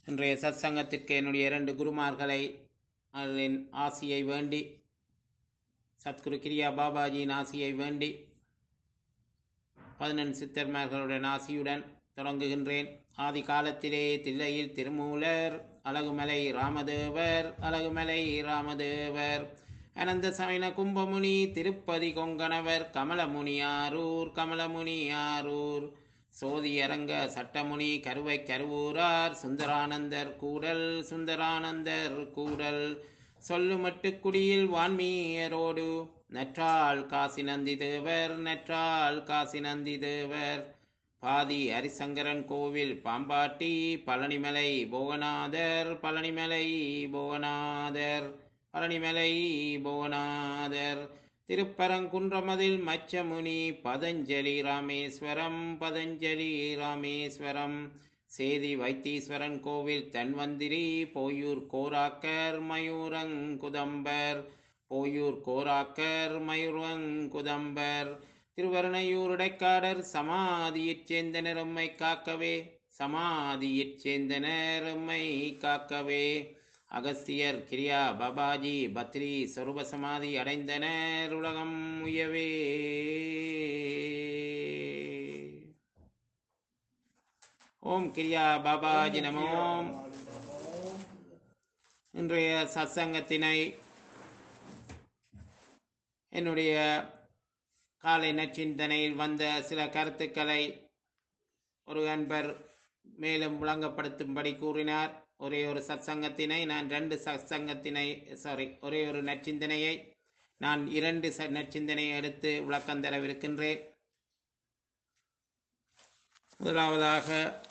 இன்றைய சத்சங்கத்திற்கு என்னுடைய இரண்டு குருமார்களை அவர்களின் ஆசியை வேண்டி சத்குரு கிரியா பாபாஜியின் ஆசியை வேண்டி பதினெண் சித்தர்மார்களுடன் ஆசியுடன் தொடங்குகின்றேன் ஆதி காலத்திலே தில்லையில் திருமூலர் அழகுமலை ராமதேவர் அழகுமலை ராமதேவர் அனந்த சமைன கும்பமுனி திருப்பதி கொங்கணவர் கமலமுனியாரூர் கமலமுனியாரூர் சோதியரங்க சட்டமுனி கருவை கருவூரார் சுந்தரானந்தர் கூடல் சுந்தரானந்தர் கூடல் சொல்லுமட்டு குடியில் வான்மீயரோடு நற்றாள் காசி நந்தி தேவர் நற்றாள் காசி நந்தி தேவர் பாதி ஹரிசங்கரன் கோவில் பாம்பாட்டி பழனிமலை போகநாதர் பழனிமலை போகநாதர் பழனிமலை போகநாதர் திருப்பரங்குன்றமதில் மச்சமுனி பதஞ்சலி ராமேஸ்வரம் பதஞ்சலி ராமேஸ்வரம் சேதி வைத்தீஸ்வரன் கோவில் தன்வந்திரி போயூர் கோராக்கர் மயூரங்குதம்பர் போயூர் கோராக்கர் மயூரங்குதம்பர் திருவருணையூர் இடைக்காடர் சமாதியிற் சேர்ந்தனர் எம்மை காக்கவே சமாதியிற் சேர்ந்தனர் எம்மை காக்கவே அகஸ்தியர் கிரியா பாபாஜி பத்ரி சொருப சமாதி அடைந்தனர் உலகம் உயவே ஓம் கிரியா பாபாஜி நமோம் இன்றைய சத்சங்கத்தினை என்னுடைய காலை நச்சிந்தனையில் வந்த சில கருத்துக்களை ஒரு அன்பர் மேலும் விளங்கப்படுத்தும்படி கூறினார் ஒரே ஒரு சத்சங்கத்தினை நான் ரெண்டு சத்சங்கத்தினை சாரி ஒரே ஒரு நற்சிந்தனையை நான் இரண்டு ச நற்சிந்தனையை எடுத்து விளக்கம் தரவிருக்கின்றேன் முதலாவதாக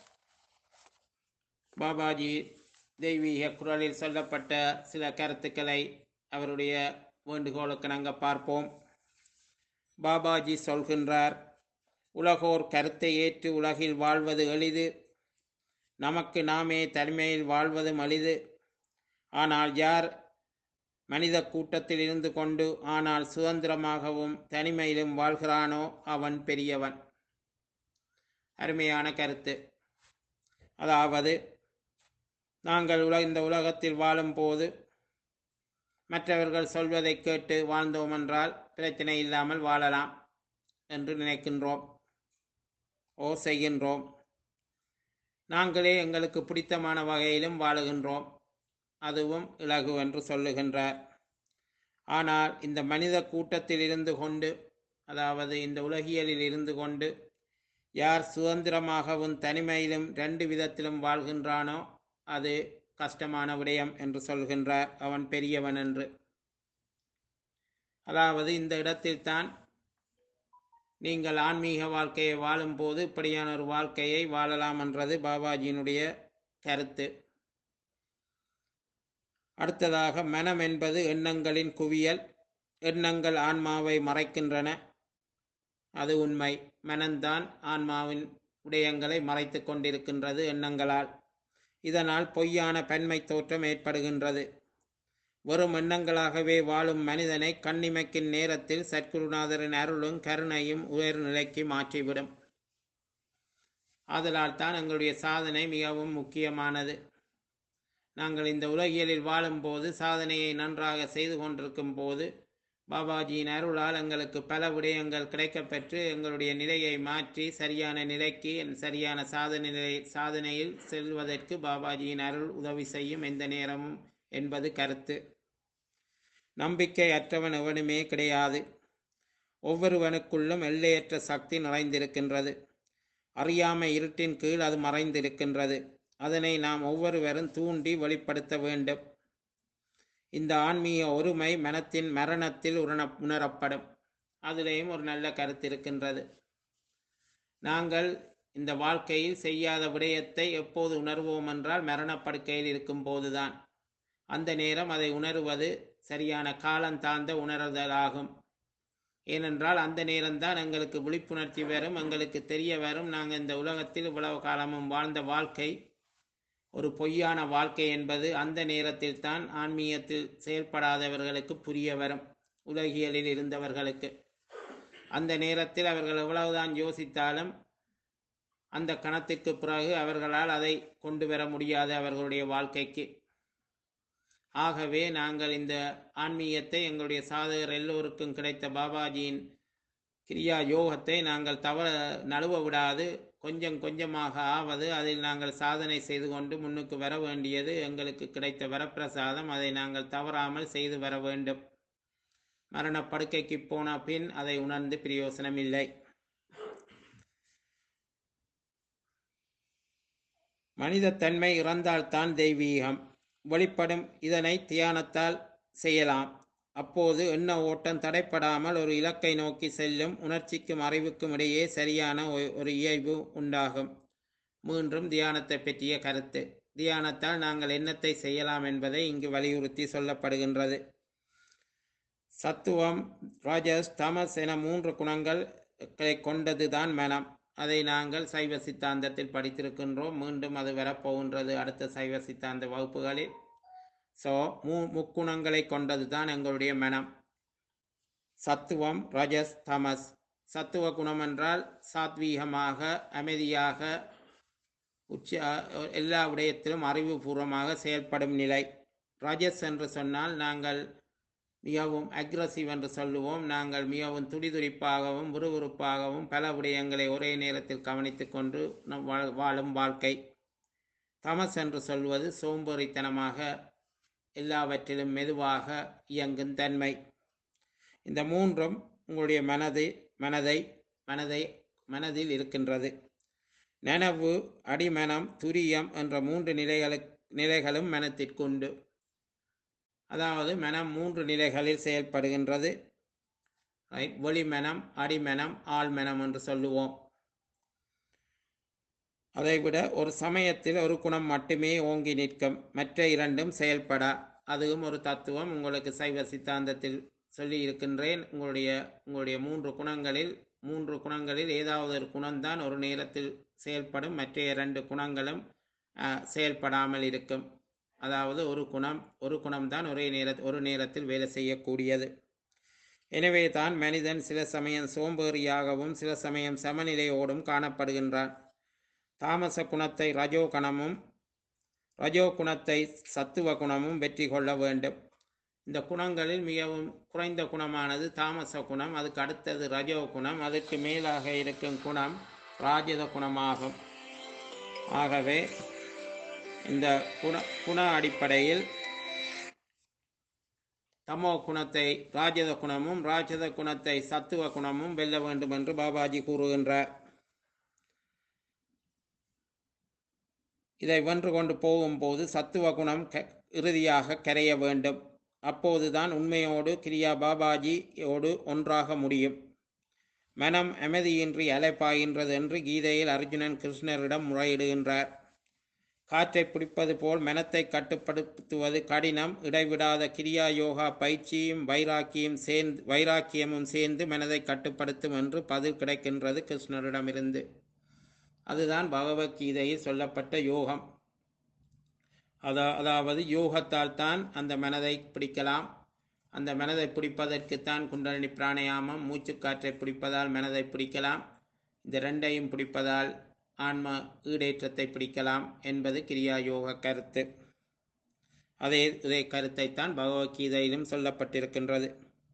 பாபாஜி தெய்வீக குரலில் சொல்லப்பட்ட சில கருத்துக்களை அவருடைய வேண்டுகோளுக்கு நாங்கள் பார்ப்போம் பாபாஜி சொல்கின்றார் உலகோர் கருத்தை ஏற்று உலகில் வாழ்வது எளிது நமக்கு நாமே தனிமையில் வாழ்வதும் அளிது ஆனால் யார் மனித கூட்டத்தில் இருந்து கொண்டு ஆனால் சுதந்திரமாகவும் தனிமையிலும் வாழ்கிறானோ அவன் பெரியவன் அருமையான கருத்து அதாவது நாங்கள் உலக இந்த உலகத்தில் வாழும்போது மற்றவர்கள் சொல்வதை கேட்டு வாழ்ந்தோம் என்றால் பிரச்சனை இல்லாமல் வாழலாம் என்று நினைக்கின்றோம் ஓ செய்கின்றோம் நாங்களே எங்களுக்கு பிடித்தமான வகையிலும் வாழுகின்றோம் அதுவும் இலகு என்று சொல்லுகின்றார் ஆனால் இந்த மனித கூட்டத்தில் இருந்து கொண்டு அதாவது இந்த உலகியலில் இருந்து கொண்டு யார் சுதந்திரமாகவும் தனிமையிலும் ரெண்டு விதத்திலும் வாழ்கின்றானோ அது கஷ்டமான விடயம் என்று சொல்கின்றார் அவன் பெரியவன் என்று அதாவது இந்த இடத்தில்தான் நீங்கள் ஆன்மீக வாழ்க்கையை வாழும்போது இப்படியான ஒரு வாழ்க்கையை வாழலாம் என்றது பாபாஜியினுடைய கருத்து அடுத்ததாக மனம் என்பது எண்ணங்களின் குவியல் எண்ணங்கள் ஆன்மாவை மறைக்கின்றன அது உண்மை மனம்தான் ஆன்மாவின் விடயங்களை மறைத்து கொண்டிருக்கின்றது எண்ணங்களால் இதனால் பொய்யான பெண்மை தோற்றம் ஏற்படுகின்றது வெறும் எண்ணங்களாகவே வாழும் மனிதனை கண்ணிமைக்கும் நேரத்தில் சத்குருநாதரின் அருளும் கருணையும் உயர்நிலைக்கு மாற்றிவிடும் ஆதலால் தான் எங்களுடைய சாதனை மிகவும் முக்கியமானது நாங்கள் இந்த உலகியலில் வாழும்போது சாதனையை நன்றாக செய்து கொண்டிருக்கும் போது பாபாஜியின் அருளால் எங்களுக்கு பல விடயங்கள் கிடைக்கப்பெற்று எங்களுடைய நிலையை மாற்றி சரியான நிலைக்கு சரியான சாதனை நிலை சாதனையில் செல்வதற்கு பாபாஜியின் அருள் உதவி செய்யும் எந்த நேரமும் என்பது கருத்து நம்பிக்கை அற்றவன் எவனுமே கிடையாது ஒவ்வொருவனுக்குள்ளும் எல்லையற்ற சக்தி நிறைந்திருக்கின்றது அறியாமை இருட்டின் கீழ் அது மறைந்திருக்கின்றது அதனை நாம் ஒவ்வொருவரும் தூண்டி வெளிப்படுத்த வேண்டும் இந்த ஆன்மீக ஒருமை மனத்தின் மரணத்தில் உணர உணரப்படும் அதிலேயும் ஒரு நல்ல கருத்து இருக்கின்றது நாங்கள் இந்த வாழ்க்கையில் செய்யாத விடயத்தை எப்போது உணர்வோம் என்றால் மரணப்படுக்கையில் இருக்கும் போதுதான் அந்த நேரம் அதை உணர்வது சரியான காலம் தாழ்ந்த உணர்தலாகும் ஏனென்றால் அந்த நேரம்தான் எங்களுக்கு விழிப்புணர்ச்சி வரும் எங்களுக்கு தெரிய வரும் நாங்கள் இந்த உலகத்தில் இவ்வளவு காலமும் வாழ்ந்த வாழ்க்கை ஒரு பொய்யான வாழ்க்கை என்பது அந்த நேரத்தில் தான் ஆன்மீகத்தில் செயல்படாதவர்களுக்கு புரிய வரும் உலகியலில் இருந்தவர்களுக்கு அந்த நேரத்தில் அவர்கள் எவ்வளவுதான் யோசித்தாலும் அந்த கணத்திற்கு பிறகு அவர்களால் அதை கொண்டு வர முடியாது அவர்களுடைய வாழ்க்கைக்கு ஆகவே நாங்கள் இந்த ஆன்மீகத்தை எங்களுடைய சாதகர் எல்லோருக்கும் கிடைத்த பாபாஜியின் கிரியா யோகத்தை நாங்கள் தவற நழுவ விடாது கொஞ்சம் கொஞ்சமாக ஆவது அதில் நாங்கள் சாதனை செய்து கொண்டு முன்னுக்கு வர வேண்டியது எங்களுக்கு கிடைத்த வரப்பிரசாதம் அதை நாங்கள் தவறாமல் செய்து வர வேண்டும் மரணப்படுக்கைக்கு போன பின் அதை உணர்ந்து பிரயோசனம் இல்லை மனித தன்மை இறந்தால்தான் தெய்வீகம் வெளிப்படும் இதனை தியானத்தால் செய்யலாம் அப்போது எண்ண ஓட்டம் தடைப்படாமல் ஒரு இலக்கை நோக்கி செல்லும் உணர்ச்சிக்கும் அறிவுக்கும் இடையே சரியான ஒ- ஒரு இயல்பு உண்டாகும் மீண்டும் தியானத்தை பற்றிய கருத்து தியானத்தால் நாங்கள் என்னத்தை செய்யலாம் என்பதை இங்கு வலியுறுத்தி சொல்லப்படுகின்றது சத்துவம் ராஜஸ் தமஸ் என மூன்று குணங்களை கொண்டதுதான் மனம் அதை நாங்கள் சைவ சித்தாந்தத்தில் படித்திருக்கின்றோம் மீண்டும் அது வரப்போகின்றது அடுத்த சைவ சித்தாந்த வகுப்புகளில் ஸோ மூ முக்குணங்களை கொண்டது தான் எங்களுடைய மனம் சத்துவம் ரஜஸ் தமஸ் சத்துவ குணம் என்றால் சாத்வீகமாக அமைதியாக உச்ச எல்லா விடயத்திலும் அறிவுபூர்வமாக செயல்படும் நிலை ரஜஸ் என்று சொன்னால் நாங்கள் மிகவும் அக்ரஸிவ் என்று சொல்லுவோம் நாங்கள் மிகவும் துடிதுடிப்பாகவும் விறுவிறுப்பாகவும் பல விடயங்களை ஒரே நேரத்தில் கவனித்துக் கொண்டு நம் வாழ்- வாழும் வாழ்க்கை தமஸ் என்று சொல்வது சோம்பேறித்தனமாக எல்லாவற்றிலும் மெதுவாக இயங்கும் தன்மை இந்த மூன்றும் உங்களுடைய மனது மனதை மனதை மனதில் இருக்கின்றது நனவு அடிமனம் துரியம் என்ற மூன்று நிலைகளு நிலைகளும் மனத்திற்குண்டு அதாவது மனம் மூன்று நிலைகளில் செயல்படுகின்றது ரைட் வெளிமனம் அடிமனம் ஆழ்மனம் என்று சொல்லுவோம் அதைவிட ஒரு சமயத்தில் ஒரு குணம் மட்டுமே ஓங்கி நிற்கும் மற்ற இரண்டும் செயல்படா அதுவும் ஒரு தத்துவம் உங்களுக்கு சைவ சித்தாந்தத்தில் சொல்லி இருக்கின்றேன் உங்களுடைய உங்களுடைய மூன்று குணங்களில் மூன்று குணங்களில் ஏதாவது ஒரு குணம்தான் ஒரு நேரத்தில் செயல்படும் மற்ற இரண்டு குணங்களும் அஹ், செயல்படாமல் இருக்கும் அதாவது ஒரு குணம் ஒரு குணம்தான் ஒரே நேர ஒரு நேரத்தில் வேலை செய்யக்கூடியது எனவே தான் மனிதன் சில சமயம் சோம்பேறியாகவும் சில சமயம் சமநிலையோடும் காணப்படுகின்றான் தாமச குணத்தை ரஜோ குணமும் ரஜோ குணத்தை சத்துவ குணமும் வெற்றி கொள்ள வேண்டும் இந்த குணங்களில் மிகவும் குறைந்த குணமானது தாமச குணம் அதுக்கு அடுத்தது ரஜோ குணம் அதற்கு மேலாக இருக்கும் குணம் ராஜத குணமாகும் ஆகவே இந்த குண குண அடிப்படையில் தமோ குணத்தை ராஜத குணமும் ராஜத குணத்தை சத்துவ குணமும் வெல்ல வேண்டும் என்று பாபாஜி கூறுகின்றார் இதை வென்று கொண்டு போகும்போது சத்துவ குணம் க இறுதியாக கரைய வேண்டும் அப்போதுதான் உண்மையோடு கிரியா பாபாஜியோடு ஒன்றாக முடியும் மனம் அமைதியின்றி அலைப்பாகின்றது என்று கீதையில் அர்ஜுனன் கிருஷ்ணரிடம் முறையிடுகின்றார் காற்றை பிடிப்பது போல் மனத்தை கட்டுப்படுத்துவது கடினம் இடைவிடாத கிரியா யோகா பயிற்சியும் வைராக்கியம் சேர்ந்து வைராக்கியமும் சேர்ந்து மனதை கட்டுப்படுத்தும் என்று பதில் கிடைக்கின்றது கிருஷ்ணரிடமிருந்து அதுதான் பகவத்கீதையில் சொல்லப்பட்ட யோகம் அதா அதாவது யோகத்தால் தான் அந்த மனதை பிடிக்கலாம் அந்த மனதை பிடிப்பதற்குத்தான் குண்டலினி பிராணயாமம் மூச்சுக்காற்றை பிடிப்பதால் மனதை பிடிக்கலாம் இந்த ரெண்டையும் பிடிப்பதால் ஆன்ம ஈடேற்றத்தை பிடிக்கலாம் என்பது கிரியா யோக கருத்து அதே இதே கருத்தைத்தான் பகவத்கீதையிலும் சொல்லப்பட்டிருக்கின்றது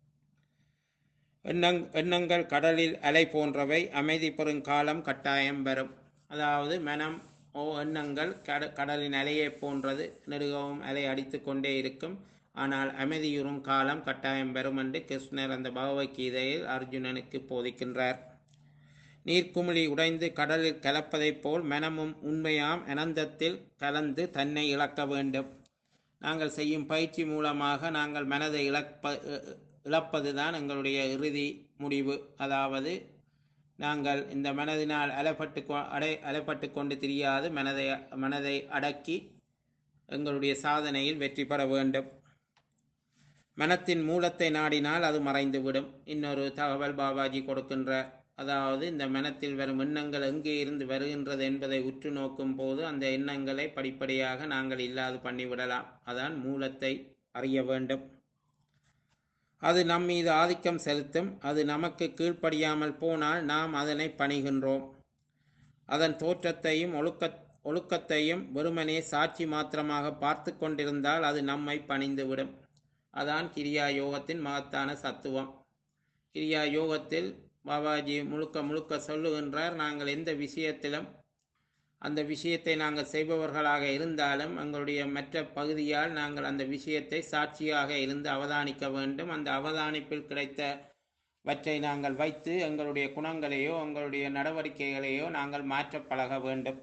எண்ணங் எண்ணங்கள் கடலில் அலை போன்றவை அமைதி பெறும் காலம் கட்டாயம் வரும் அதாவது மனம் ஓ எண்ணங்கள் கட கடலின் அலையை போன்றது நெடுகவும் அலை அடித்து கொண்டே இருக்கும் ஆனால் அமைதியுறும் காலம் கட்டாயம் வரும் என்று கிருஷ்ணர் அந்த பகவத்கீதையில் அர்ஜுனனுக்கு போதிக்கின்றார் நீர்க்குமிழி உடைந்து கடலில் கலப்பதைப் போல் மனமும் உண்மையாம் அனந்தத்தில் கலந்து தன்னை இழக்க வேண்டும் நாங்கள் செய்யும் பயிற்சி மூலமாக நாங்கள் மனதை இழப்ப இழப்பதுதான் எங்களுடைய இறுதி முடிவு அதாவது நாங்கள் இந்த மனதினால் அலைப்பட்டு கொ அடை அலைப்பட்டு கொண்டு திரியாது மனதை மனதை அடக்கி எங்களுடைய சாதனையில் வெற்றி பெற வேண்டும் மனத்தின் மூலத்தை நாடினால் அது மறைந்துவிடும் இன்னொரு தகவல் பாபாஜி கொடுக்கின்றார் அதாவது இந்த மனத்தில் வரும் எண்ணங்கள் எங்கே இருந்து வருகின்றது என்பதை உற்று நோக்கும் போது அந்த எண்ணங்களை படிப்படியாக நாங்கள் இல்லாது பண்ணிவிடலாம் அதான் மூலத்தை அறிய வேண்டும் அது நம் மீது ஆதிக்கம் செலுத்தும் அது நமக்கு கீழ்ப்படியாமல் போனால் நாம் அதனை பணிகின்றோம் அதன் தோற்றத்தையும் ஒழுக்க ஒழுக்கத்தையும் வெறுமனே சாட்சி மாத்திரமாக பார்த்து கொண்டிருந்தால் அது நம்மை பணிந்துவிடும் அதான் கிரியா யோகத்தின் மகத்தான சத்துவம் கிரியா யோகத்தில் பாபாஜி முழுக்க முழுக்க சொல்லுகின்றார் நாங்கள் எந்த விஷயத்திலும் அந்த விஷயத்தை நாங்கள் செய்பவர்களாக இருந்தாலும் எங்களுடைய மற்ற பகுதியால் நாங்கள் அந்த விஷயத்தை சாட்சியாக இருந்து அவதானிக்க வேண்டும் அந்த அவதானிப்பில் கிடைத்தவற்றை நாங்கள் வைத்து எங்களுடைய குணங்களையோ எங்களுடைய நடவடிக்கைகளையோ நாங்கள் மாற்ற பழக வேண்டும்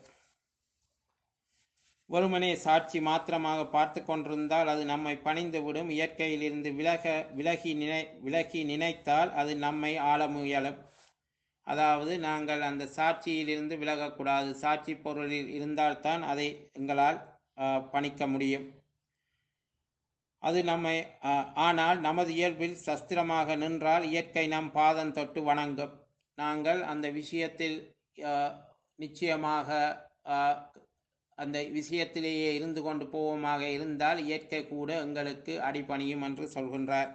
ஒருமனே சாட்சி மாத்திரமாக பார்த்து கொண்டிருந்தால் அது நம்மை பணிந்துவிடும் இயற்கையிலிருந்து விலக விலகி நினை விலகி நினைத்தால் அது நம்மை ஆள முயலும் அதாவது நாங்கள் அந்த சாட்சியிலிருந்து விலகக்கூடாது சாட்சி பொருளில் இருந்தால்தான் அதை எங்களால் ஆஹ், பணிக்க முடியும் அது நம்மை ஆஹ், ஆனால் நமது இயல்பில் சஸ்திரமாக நின்றால் இயற்கை நம் பாதம் தொட்டு வணங்கும் நாங்கள் அந்த விஷயத்தில் ஆஹ், நிச்சயமாக ஆஹ், அந்த விஷயத்திலேயே இருந்து கொண்டு போவோமாக இருந்தால் இயற்கை கூட எங்களுக்கு அடிபணியும் என்று சொல்கின்றார்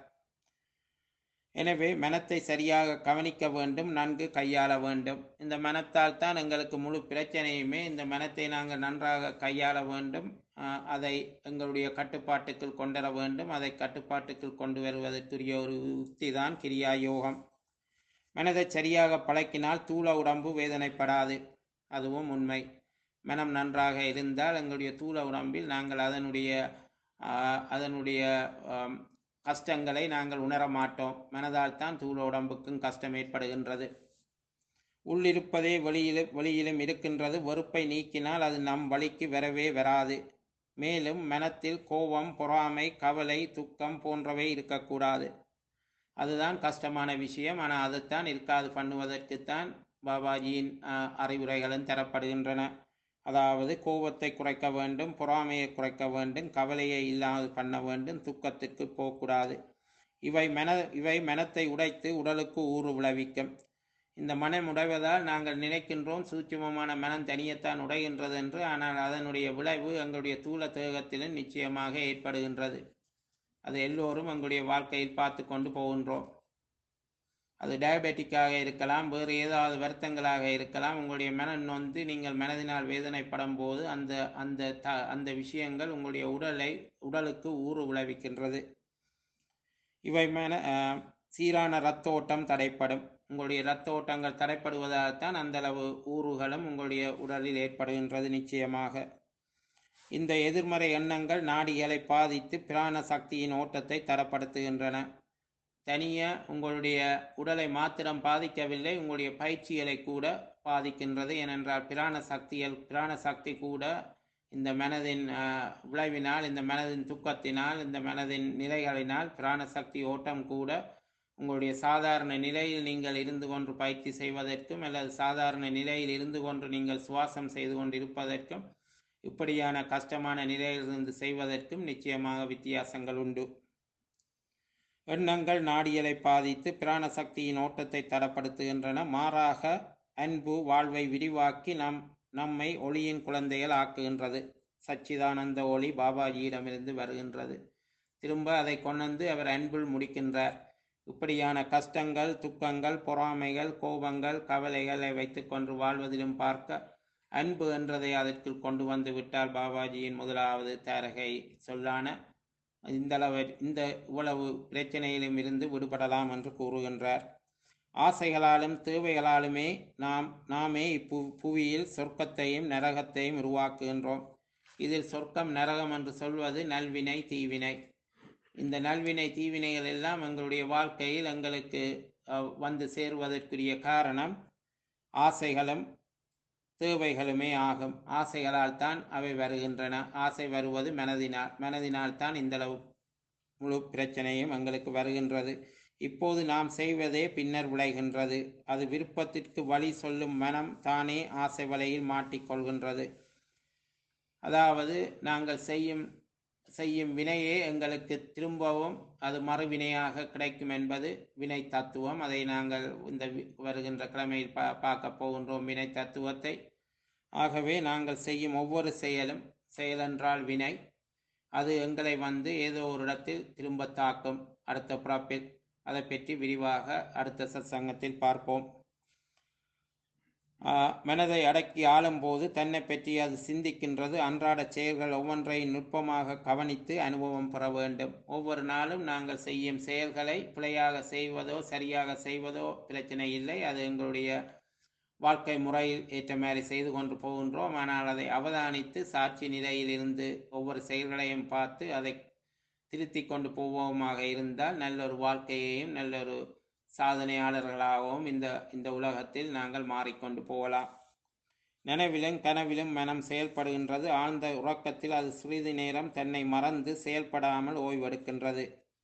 எனவே மனத்தை சரியாக கவனிக்க வேண்டும் நன்கு கையாள வேண்டும் இந்த மனத்தால் தான் எங்களுக்கு முழு பிரச்சனையுமே இந்த மனத்தை நாங்கள் நன்றாக கையாள வேண்டும் ஆஹ், அதை எங்களுடைய கட்டுப்பாட்டுக்குள் கொண்டு வர வேண்டும் அதை கட்டுப்பாட்டுக்குள் கொண்டு வருவதற்குரிய ஒரு உத்தி தான் கிரியா யோகம் மனதை சரியாக பழக்கினால் தூள உடம்பு வேதனைப்படாது அதுவும் உண்மை மனம் நன்றாக இருந்தால் எங்களுடைய தூள உடம்பில் நாங்கள் அதனுடைய ஆஹ், அதனுடைய ஆம், கஷ்டங்களை நாங்கள் உணர மாட்டோம் மனதால் தான் தூள உடம்புக்கும் கஷ்டம் ஏற்படுகின்றது உள்ளிருப்பதே வெளியிலும் வெளியிலும் இருக்கின்றது வெறுப்பை நீக்கினால் அது நம் வழிக்கு வரவே வராது மேலும் மனத்தில் கோபம் பொறாமை கவலை துக்கம் போன்றவை இருக்கக்கூடாது அதுதான் கஷ்டமான விஷயம் ஆனால் அதைத்தான் இருக்காது பண்ணுவதற்குத்தான் பாபாஜியின் ஆஹ், அறிவுரைகளும் தரப்படுகின்றன அதாவது கோபத்தை குறைக்க வேண்டும் பொறாமையை குறைக்க வேண்டும் கவலையை இல்லாமல் பண்ண வேண்டும் துக்கத்திற்கு போகக்கூடாது இவை மன இவை மனத்தை உடைத்து உடலுக்கு ஊறு விளைவிக்கும் இந்த மனம் உடைவதால் நாங்கள் நினைக்கின்றோம் சூட்சுமமான மனம் தனியத்தான் உடைகின்றது என்று ஆனால் அதனுடைய விளைவு எங்களுடைய தூள தேகத்திலும் நிச்சயமாக ஏற்படுகின்றது அது எல்லோரும் எங்களுடைய வாழ்க்கையில் பார்த்து கொண்டு போகின்றோம் அது டயபெட்டிக்காக இருக்கலாம் வேறு ஏதாவது வருத்தங்களாக இருக்கலாம் உங்களுடைய மனம் நொந்து நீங்கள் மனதினால் வேதனைப்படும் போது அந்த அந்த த அந்த விஷயங்கள் உங்களுடைய உடலை உடலுக்கு ஊறு விளைவிக்கின்றது இவை மன அஹ், சீரான இரத்த ஓட்டம் தடைப்படும் உங்களுடைய இரத்த ஓட்டங்கள் தடைப்படுவதால் தான் அந்த அளவு ஊறுகளும் உங்களுடைய உடலில் ஏற்படுகின்றது நிச்சயமாக இந்த எதிர்மறை எண்ணங்கள் நாடிகளை பாதித்து பிராண சக்தியின் ஓட்டத்தை தரப்படுத்துகின்றன தனிய உங்களுடைய உடலை மாத்திரம் பாதிக்கவில்லை உங்களுடைய பயிற்சிகளை கூட பாதிக்கின்றது ஏனென்றால் பிராண சக்திகள் பிராண சக்தி கூட இந்த மனதின் ஆஹ், விளைவினால் இந்த மனதின் துக்கத்தினால் இந்த மனதின் நிலைகளினால் பிராண சக்தி ஓட்டம் கூட உங்களுடைய சாதாரண நிலையில் நீங்கள் இருந்து கொண்டு பயிற்சி செய்வதற்கும் அல்லது சாதாரண நிலையில் இருந்து கொண்டு நீங்கள் சுவாசம் செய்து கொண்டு இருப்பதற்கும் இப்படியான கஷ்டமான நிலையிலிருந்து செய்வதற்கும் நிச்சயமாக வித்தியாசங்கள் உண்டு எண்ணங்கள் நாடியலை பாதித்து பிராண சக்தியின் ஓட்டத்தை தடப்படுத்துகின்றன மாறாக அன்பு வாழ்வை விரிவாக்கி நம் நம்மை ஒளியின் குழந்தைகள் ஆக்குகின்றது சச்சிதானந்த ஒளி பாபாஜியிடமிருந்து வருகின்றது திரும்ப அதை கொண்டு அவர் அன்பில் முடிக்கின்றார் இப்படியான கஷ்டங்கள் துக்கங்கள் பொறாமைகள் கோபங்கள் கவலைகளை வைத்துக்கொண்டு வாழ்வதிலும் பார்க்க அன்பு என்றதை அதற்குள் கொண்டு வந்து விட்டால் பாபாஜியின் முதலாவது தாரகை சொல்லான இந்த அளவு இந்த இவ்வளவு பிரச்சனையிலும் இருந்து விடுபடலாம் என்று கூறுகின்றார் ஆசைகளாலும் தேவைகளாலுமே நாம் நாமே இப்பு புவியில் சொர்க்கத்தையும் நரகத்தையும் உருவாக்குகின்றோம் இதில் சொர்க்கம் நரகம் என்று சொல்வது நல்வினை தீவினை இந்த நல்வினை தீவினைகள் எல்லாம் எங்களுடைய வாழ்க்கையில் எங்களுக்கு அஹ், வந்து சேருவதற்குரிய காரணம் ஆசைகளும் தேவைகளுமே ஆகும் ஆசைகளால் தான் அவை வருகின்றன ஆசை வருவது மனதினால் மனதினால் தான் இந்தளவு முழு பிரச்சனையும் எங்களுக்கு வருகின்றது இப்போது நாம் செய்வதே பின்னர் விளைகின்றது அது விருப்பத்திற்கு வழி சொல்லும் மனம் தானே ஆசை வலையில் மாட்டிக்கொள்கின்றது அதாவது நாங்கள் செய்யும் செய்யும் வினையே எங்களுக்கு திரும்பவும் அது மறுவினையாக கிடைக்கும் என்பது வினை தத்துவம் அதை நாங்கள் இந்த வி- வருகின்ற கிழமையில் பா பார்க்க போகின்றோம் வினை தத்துவத்தை ஆகவே நாங்கள் செய்யும் ஒவ்வொரு செயலும் செயலென்றால் வினை அது எங்களை வந்து ஏதோ ஒரு இடத்தில் திரும்ப தாக்கும் அடுத்த பிறப்பில் அதை பற்றி விரிவாக அடுத்த சத்சங்கத்தில் பார்ப்போம் ஆஹ், மனதை அடக்கி ஆளும்போது தன்னை பற்றி அது சிந்திக்கின்றது அன்றாட செயல்கள் ஒவ்வொன்றையும் நுட்பமாக கவனித்து அனுபவம் பெற வேண்டும் ஒவ்வொரு நாளும் நாங்கள் செய்யும் செயல்களை பிழையாக செய்வதோ சரியாக செய்வதோ பிரச்சனை இல்லை அது எங்களுடைய வாழ்க்கை முறையில் ஏற்ற மாதிரி செய்து கொண்டு போகின்றோம் ஆனால் அதை அவதானித்து சாட்சி நிலையில் இருந்து ஒவ்வொரு செயல்களையும் பார்த்து அதை திருத்தி கொண்டு போவோமாக இருந்தால் நல்ல ஒரு வாழ்க்கையையும் நல்ல ஒரு சாதனையாளர்களாகவும் இந்த இந்த உலகத்தில் நாங்கள் மாறிக்கொண்டு போகலாம் நினைவிலும் கனவிலும் மனம் செயல்படுகின்றது ஆழ்ந்த உறக்கத்தில் அது சிறிது நேரம் தன்னை மறந்து செயல்படாமல் ஓய்வெடுக்கின்றது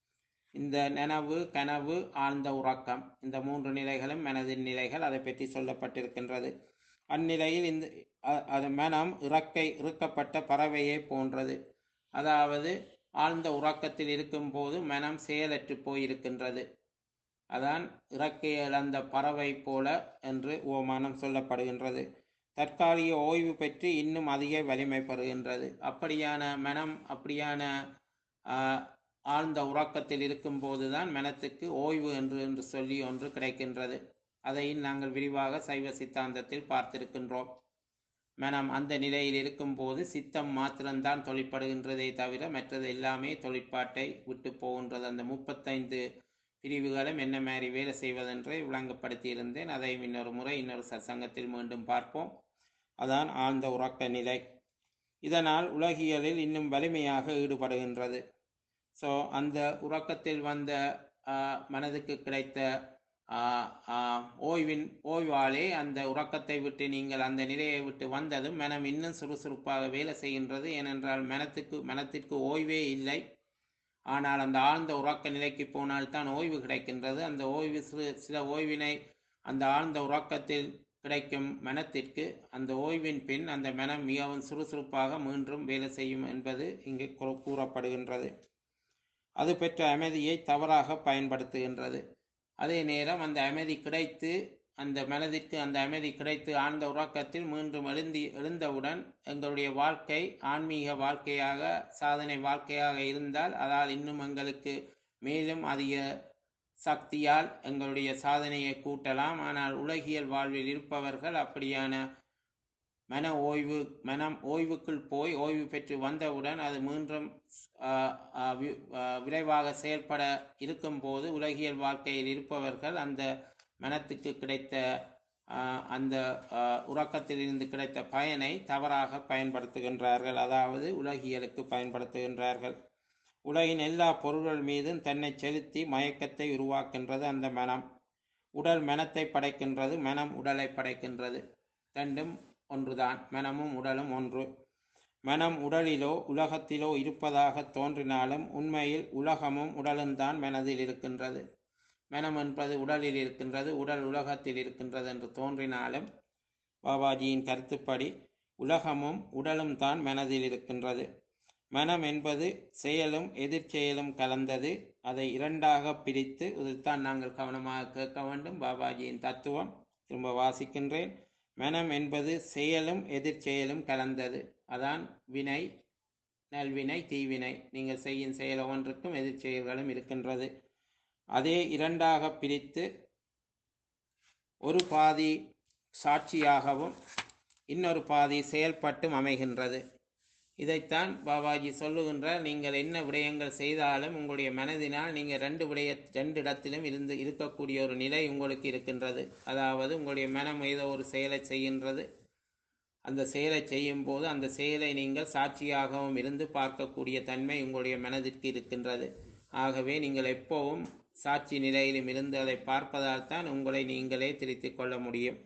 இந்த நனவு கனவு ஆழ்ந்த உறக்கம் இந்த மூன்று நிலைகளும் மனதின் நிலைகள் அதை பற்றி சொல்லப்பட்டிருக்கின்றது அந்நிலையில் இந்த அ- அது மனம் இறக்கை இறுக்கப்பட்ட பறவையை போன்றது அதாவது ஆழ்ந்த உறக்கத்தில் இருக்கும்போது மனம் செயலற்று போயிருக்கின்றது அதான் இறக்கை இழந்த பறவை போல என்று ஓமானம் சொல்லப்படுகின்றது தற்காலிக ஓய்வு பெற்று இன்னும் அதிக வலிமை பெறுகின்றது அப்படியான மனம் அப்படியான ஆஹ், ஆழ்ந்த உறக்கத்தில் இருக்கும்போதுதான் மனத்துக்கு ஓய்வு என்று என்று சொல்லி ஒன்று கிடைக்கின்றது அதையும் நாங்கள் விரிவாக சைவ சித்தாந்தத்தில் பார்த்திருக்கின்றோம் மனம் அந்த நிலையில் இருக்கும்போது சித்தம் மாத்திரம்தான் தொழிற்படுகின்றதே தவிர மற்றது எல்லாமே தொழிற்பாட்டை விட்டு போகின்றது அந்த முப்பத்தைந்து பிரிவுகளும் என்ன மாதிரி வேலை செய்வதென்று விளங்கப்படுத்தி இருந்தேன் அதை இன்னொரு முறை இன்னொரு சத்சங்கத்தில் மீண்டும் பார்ப்போம் அதான் ஆழ்ந்த உறக்க நிலை இதனால் உலகியலில் இன்னும் வலிமையாக ஈடுபடுகின்றது ஸோ அந்த உறக்கத்தில் வந்த ஆஹ், மனதுக்கு கிடைத்த ஆஹ், ஆஹ், ஓய்வின் ஓய்வாலே அந்த உறக்கத்தை விட்டு நீங்கள் அந்த நிலையை விட்டு வந்ததும் மனம் இன்னும் சுறுசுறுப்பாக வேலை செய்கின்றது ஏனென்றால் மனத்துக்கு மனத்திற்கு ஓய்வே இல்லை ஆனால் அந்த ஆழ்ந்த உறக்க நிலைக்கு போனால்தான் ஓய்வு கிடைக்கின்றது அந்த ஓய்வு சிறு சில ஓய்வினை அந்த ஆழ்ந்த உறக்கத்தில் கிடைக்கும் மனத்திற்கு அந்த ஓய்வின் பின் அந்த மனம் மிகவும் சுறுசுறுப்பாக மீண்டும் வேலை செய்யும் என்பது இங்கு கூ- கூறப்படுகின்றது அது பெற்ற அமைதியை தவறாக பயன்படுத்துகின்றது அதே நேரம் அந்த அமைதி கிடைத்து அந்த மனதிற்கு அந்த அமைதி கிடைத்து ஆழ்ந்த உறக்கத்தில் மீண்டும் எழுந்தி எழுந்தவுடன் எங்களுடைய வாழ்க்கை ஆன்மீக வாழ்க்கையாக சாதனை வாழ்க்கையாக இருந்தால் அதால் இன்னும் எங்களுக்கு மேலும் அதிக சக்தியால் எங்களுடைய சாதனையை கூட்டலாம் ஆனால் உலகியல் வாழ்வில் இருப்பவர்கள் அப்படியான மன ஓய்வு மனம் ஓய்வுக்குள் போய் ஓய்வு பெற்று வந்தவுடன் அது மீண்டும் ஆஹ், ஆஹ், வி- ஆஹ், விரைவாக செயல்பட இருக்கும்போது உலகியல் வாழ்க்கையில் இருப்பவர்கள் அந்த மனத்துக்கு கிடைத்த ஆஹ், அந்த ஆஹ், உறக்கத்திலிருந்து கிடைத்த பயனை தவறாக பயன்படுத்துகின்றார்கள் அதாவது உலகியலுக்கு பயன்படுத்துகின்றார்கள் உலகின் எல்லா பொருள்கள் மீதும் தன்னை செலுத்தி மயக்கத்தை உருவாக்கின்றது அந்த மனம் உடல் மனத்தை படைக்கின்றது மனம் உடலை படைக்கின்றது ரெண்டும் ஒன்றுதான் மனமும் உடலும் ஒன்று மனம் உடலிலோ உலகத்திலோ இருப்பதாக தோன்றினாலும் உண்மையில் உலகமும் உடலும் தான் மனதில் இருக்கின்றது மனம் என்பது உடலில் இருக்கின்றது உடல் உலகத்தில் இருக்கின்றது என்று தோன்றினாலும் பாபாஜியின் கருத்துப்படி உலகமும் உடலும் தான் மனதில் இருக்கின்றது மனம் என்பது செயலும் எதிர்ச்செயலும் கலந்தது அதை இரண்டாக பிரித்து இதைத்தான் நாங்கள் கவனமாக கேட்க வேண்டும் பாபாஜியின் தத்துவம் திரும்ப வாசிக்கின்றேன் மனம் என்பது செயலும் எதிர்ச்செயலும் கலந்தது அதான் வினை நல்வினை தீவினை நீங்கள் செய்யும் செயல் ஒவ்வொன்றுக்கும் எதிர்ச்செயல்களும் இருக்கின்றது அதே இரண்டாக பிரித்து ஒரு பாதி சாட்சியாகவும் இன்னொரு பாதி செயல்பட்டும் அமைகின்றது இதைத்தான் பாபாஜி சொல்லுகின்றார் நீங்கள் என்ன விடயங்கள் செய்தாலும் உங்களுடைய மனதினால் நீங்கள் ரெண்டு விடய ரெண்டு இடத்திலும் இருந்து இருக்கக்கூடிய ஒரு நிலை உங்களுக்கு இருக்கின்றது அதாவது உங்களுடைய மனம் ஏதோ ஒரு செயலை செய்கின்றது அந்த செயலை செய்யும் போது அந்த செயலை நீங்கள் சாட்சியாகவும் இருந்து பார்க்கக்கூடிய தன்மை உங்களுடைய மனதிற்கு இருக்கின்றது ஆகவே நீங்கள் எப்போவும் சாட்சி நிலையிலும் இருந்து அதை பார்ப்பதால் தான் உங்களை நீங்களே திருத்திக் கொள்ள முடியும்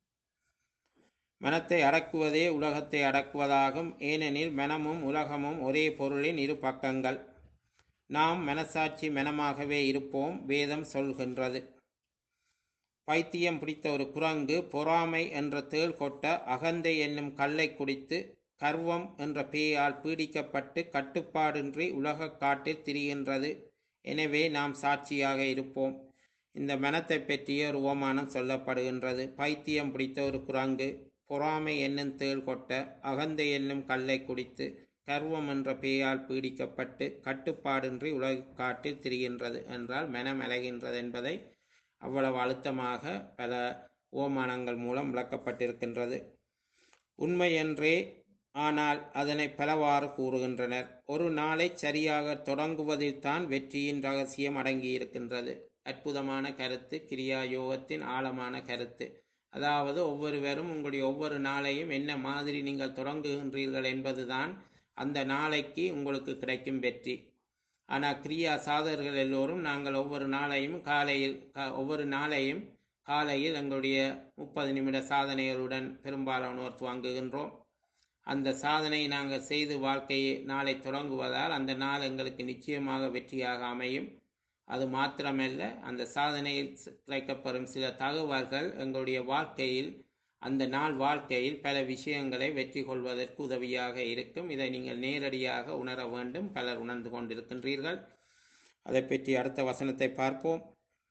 மனத்தை அடக்குவதே உலகத்தை அடக்குவதாகும் ஏனெனில் மனமும் உலகமும் ஒரே பொருளின் இரு பக்கங்கள் நாம் மனசாட்சி மனமாகவே இருப்போம் வேதம் சொல்கின்றது பைத்தியம் பிடித்த ஒரு குரங்கு பொறாமை என்ற தேள் கொட்ட அகந்தை என்னும் கல்லை குடித்து கர்வம் என்ற பேயால் பீடிக்கப்பட்டு கட்டுப்பாடின்றி உலகக் காட்டில் திரிகின்றது எனவே நாம் சாட்சியாக இருப்போம் இந்த மனத்தை பற்றிய ஒரு ஓமானம் சொல்லப்படுகின்றது பைத்தியம் பிடித்த ஒரு குரங்கு பொறாமை என்னும் தேள் கொட்ட அகந்தை என்னும் கல்லை குடித்து கர்வம் என்ற பேயால் பீடிக்கப்பட்டு கட்டுப்பாடின்றி உலகக் காட்டில் திரிகின்றது என்றால் மனம் அலைகின்றது என்பதை அவ்வளவு அழுத்தமாக பல ஓமானங்கள் மூலம் விளக்கப்பட்டிருக்கின்றது உண்மை என்றே ஆனால் அதனை பலவாறு கூறுகின்றனர் ஒரு நாளை சரியாக தொடங்குவதில் தான் வெற்றியின் ரகசியம் அடங்கியிருக்கின்றது அற்புதமான கருத்து கிரியா யோகத்தின் ஆழமான கருத்து அதாவது ஒவ்வொருவரும் உங்களுடைய ஒவ்வொரு நாளையும் என்ன மாதிரி நீங்கள் தொடங்குகின்றீர்கள் என்பதுதான் அந்த நாளைக்கு உங்களுக்கு கிடைக்கும் வெற்றி ஆனால் கிரியா சாதகர்கள் எல்லோரும் நாங்கள் ஒவ்வொரு நாளையும் காலையில் கா- ஒவ்வொரு நாளையும் காலையில் எங்களுடைய முப்பது நிமிட சாதனைகளுடன் பெரும்பாலானோர் துவங்குகின்றோம் அந்த சாதனை நாங்கள் செய்து வாழ்க்கையை நாளை தொடங்குவதால் அந்த நாள் எங்களுக்கு நிச்சயமாக வெற்றியாக அமையும் அது மாத்திரமல்ல அந்த சாதனையில் ச- கிடைக்கப்பெறும் சில தகவல்கள் எங்களுடைய வாழ்க்கையில் அந்த நாள் வாழ்க்கையில் பல விஷயங்களை வெற்றி கொள்வதற்கு உதவியாக இருக்கும் இதை நீங்கள் நேரடியாக உணர வேண்டும் பலர் உணர்ந்து கொண்டிருக்கின்றீர்கள் அதை பற்றி அடுத்த வசனத்தை பார்ப்போம்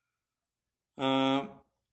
ஆஹ்,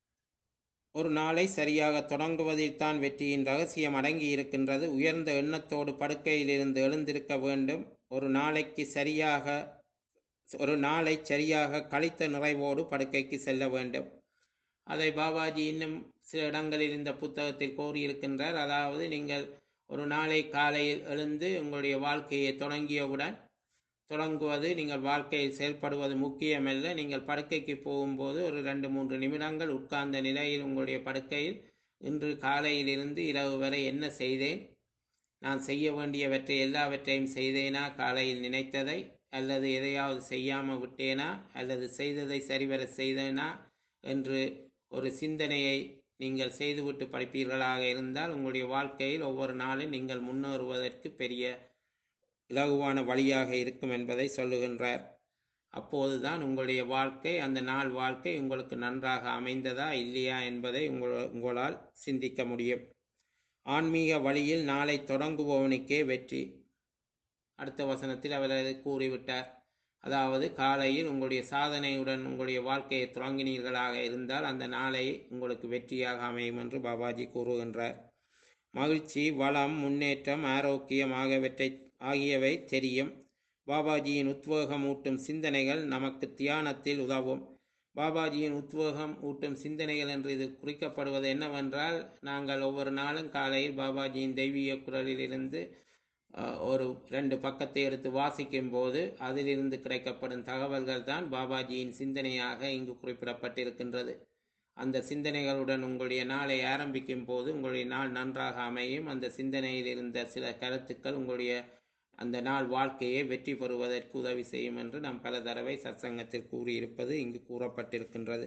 ஒரு நாளை சரியாக தொடங்குவதில் தான் வெற்றியின் ரகசியம் அடங்கி இருக்கின்றது உயர்ந்த எண்ணத்தோடு படுக்கையிலிருந்து எழுந்திருக்க வேண்டும் ஒரு நாளைக்கு சரியாக ஒரு நாளை சரியாக கழித்த நிறைவோடு படுக்கைக்கு செல்ல வேண்டும் அதை பாபாஜி இன்னும் சில இடங்களில் இந்த புத்தகத்தில் கூறியிருக்கின்றார் அதாவது நீங்கள் ஒரு நாளை காலையில் எழுந்து உங்களுடைய வாழ்க்கையை தொடங்கியவுடன் தொடங்குவது நீங்கள் வாழ்க்கையில் செயல்படுவது முக்கியமல்ல நீங்கள் படுக்கைக்கு போகும்போது ஒரு ரெண்டு மூன்று நிமிடங்கள் உட்கார்ந்த நிலையில் உங்களுடைய படுக்கையில் இன்று காலையிலிருந்து இரவு வரை என்ன செய்தேன் நான் செய்ய வேண்டியவற்றை எல்லாவற்றையும் செய்தேனா காலையில் நினைத்ததை அல்லது எதையாவது செய்யாமல் விட்டேனா அல்லது செய்ததை சரிவர செய்தேனா என்று ஒரு சிந்தனையை நீங்கள் செய்துவிட்டு படிப்பீர்களாக இருந்தால் உங்களுடைய வாழ்க்கையில் ஒவ்வொரு நாளும் நீங்கள் முன்னேறுவதற்கு பெரிய இலகுவான வழியாக இருக்கும் என்பதை சொல்லுகின்றார் அப்போதுதான் உங்களுடைய வாழ்க்கை அந்த நாள் வாழ்க்கை உங்களுக்கு நன்றாக அமைந்ததா இல்லையா என்பதை உங்கள் உங்களால் சிந்திக்க முடியும் ஆன்மீக வழியில் நாளை தொடங்குபவனுக்கே வெற்றி அடுத்த வசனத்தில் அவர் அதை கூறிவிட்டார் அதாவது காலையில் உங்களுடைய சாதனையுடன் உங்களுடைய வாழ்க்கையை தொடங்கினீர்களாக இருந்தால் அந்த நாளை உங்களுக்கு வெற்றியாக அமையும் என்று பாபாஜி கூறுகின்றார் மகிழ்ச்சி வளம் முன்னேற்றம் ஆரோக்கியம் ஆகியவற்றை ஆகியவை தெரியும் பாபாஜியின் உத்வேகம் ஊட்டும் சிந்தனைகள் நமக்கு தியானத்தில் உதவும் பாபாஜியின் உத்வேகம் ஊட்டும் சிந்தனைகள் என்று இது குறிக்கப்படுவது என்னவென்றால் நாங்கள் ஒவ்வொரு நாளும் காலையில் பாபாஜியின் தெய்வீக குரலிலிருந்து அஹ், ஒரு ரெண்டு பக்கத்தை எடுத்து வாசிக்கும் போது அதிலிருந்து கிடைக்கப்படும் தகவல்கள் தான் பாபாஜியின் சிந்தனையாக இங்கு குறிப்பிடப்பட்டிருக்கின்றது அந்த சிந்தனைகளுடன் உங்களுடைய நாளை ஆரம்பிக்கும் போது உங்களுடைய நாள் நன்றாக அமையும் அந்த சிந்தனையில் இருந்த சில கருத்துக்கள் உங்களுடைய அந்த நாள் வாழ்க்கையை வெற்றி பெறுவதற்கு உதவி செய்யும் என்று நாம் பல தடவை சத்சங்கத்தில் கூறியிருப்பது இங்கு கூறப்பட்டிருக்கின்றது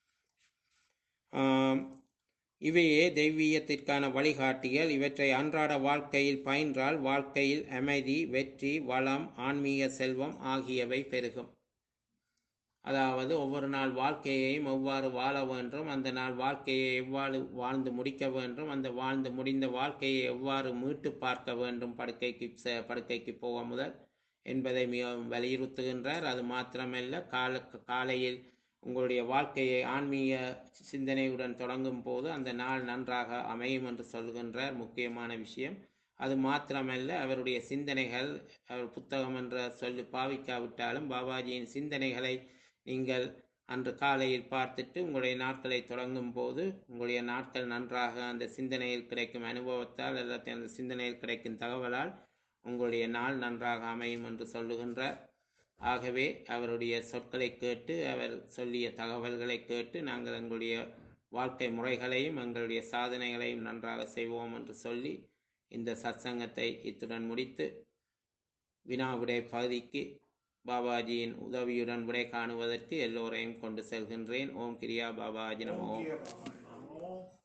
ஆம், இவையே தெய்வீகத்திற்கான வழிகாட்டிகள் இவற்றை அன்றாட வாழ்க்கையில் பயின்றால் வாழ்க்கையில் அமைதி வெற்றி வளம் ஆன்மீக செல்வம் ஆகியவை பெருகும் அதாவது ஒவ்வொரு நாள் வாழ்க்கையையும் எவ்வாறு வாழ வேண்டும் அந்த நாள் வாழ்க்கையை எவ்வாறு வாழ்ந்து முடிக்க வேண்டும் அந்த வாழ்ந்து முடிந்த வாழ்க்கையை எவ்வாறு மீட்டு பார்க்க வேண்டும் படுக்கைக்கு செ- படுக்கைக்கு போக முதல் என்பதை மிகவும் வலியுறுத்துகின்றார் அது மாத்திரமல்ல கால காலையில் உங்களுடைய வாழ்க்கையை ஆன்மீக சிந்தனையுடன் தொடங்கும் போது அந்த நாள் நன்றாக அமையும் என்று சொல்கின்றார் முக்கியமான விஷயம் அது மாத்திரமல்ல அவருடைய சிந்தனைகள் அவர் புத்தகம் என்ற சொல்லி பாவிக்காவிட்டாலும் பாபாஜியின் சிந்தனைகளை நீங்கள் அன்று காலையில் பார்த்துட்டு உங்களுடைய நாட்களை தொடங்கும் போது உங்களுடைய நாட்கள் நன்றாக அந்த சிந்தனையில் கிடைக்கும் அனுபவத்தால் அல்லது அந்த சிந்தனையில் கிடைக்கும் தகவலால் உங்களுடைய நாள் நன்றாக அமையும் என்று சொல்லுகின்றார் ஆகவே அவருடைய சொற்களை கேட்டு அவர் சொல்லிய தகவல்களை கேட்டு நாங்கள் எங்களுடைய வாழ்க்கை முறைகளையும் எங்களுடைய சாதனைகளையும் நன்றாக செய்வோம் என்று சொல்லி இந்த சத்சங்கத்தை இத்துடன் முடித்து வினா விடை பகுதிக்கு பாபாஜியின் உதவியுடன் விடை காணுவதற்கு எல்லோரையும் கொண்டு செல்கின்றேன் ஓம் கிரியா பாபாஜி நம ஓம் ஓகே பாபா. நமோ